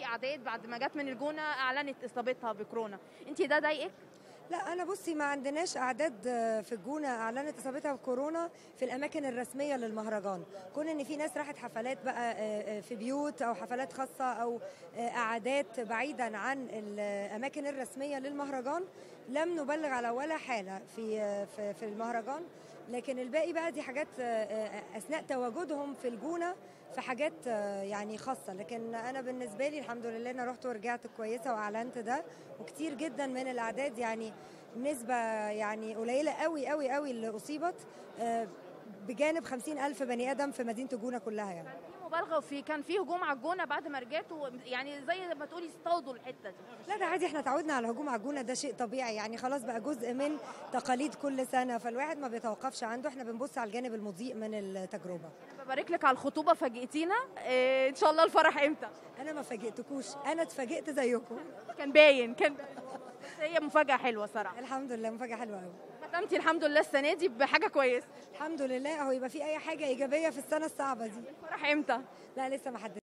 اعداد بعد ما جت من الجونه اعلنت اصابتها بكورونا انت ده ضايقك لا انا بصي ما عندناش اعداد في الجونه اعلنت اصابتها بكورونا في الاماكن الرسميه للمهرجان كون ان في ناس راحت حفلات بقى في بيوت او حفلات خاصه او قعدات بعيدا عن الاماكن الرسميه للمهرجان لم نبلغ على ولا حاله في في, في المهرجان لكن الباقي بقى دي حاجات اثناء تواجدهم في الجونه في حاجات يعني خاصه لكن انا بالنسبه لي الحمد لله انا رحت ورجعت كويسه واعلنت ده وكتير جدا من الاعداد يعني نسبه يعني قليله قوي قوي قوي اللي اصيبت بجانب خمسين ألف بني آدم في مدينة الجونة كلها يعني كان في مبالغه وفي كان في هجوم على الجونه بعد ما رجعتوا يعني زي ما تقولي اصطادوا الحته دي لا ده عادي احنا تعودنا على الهجوم على الجونه ده شيء طبيعي يعني خلاص بقى جزء من تقاليد كل سنه فالواحد ما بيتوقفش عنده احنا بنبص على الجانب المضيء من التجربه ببارك لك على الخطوبه فاجئتينا اه ان شاء الله الفرح امتى انا ما فاجئتكوش انا اتفاجئت زيكم كان باين كان باين. بس هي مفاجاه حلوه صراحه الحمد لله مفاجاه حلوه قوي ختمتي الحمد لله السنه دي بحاجه كويسه الحمد لله اهو يبقى في اي حاجه ايجابيه في السنه الصعبه دي الفرح امتى لا لسه ما حددتش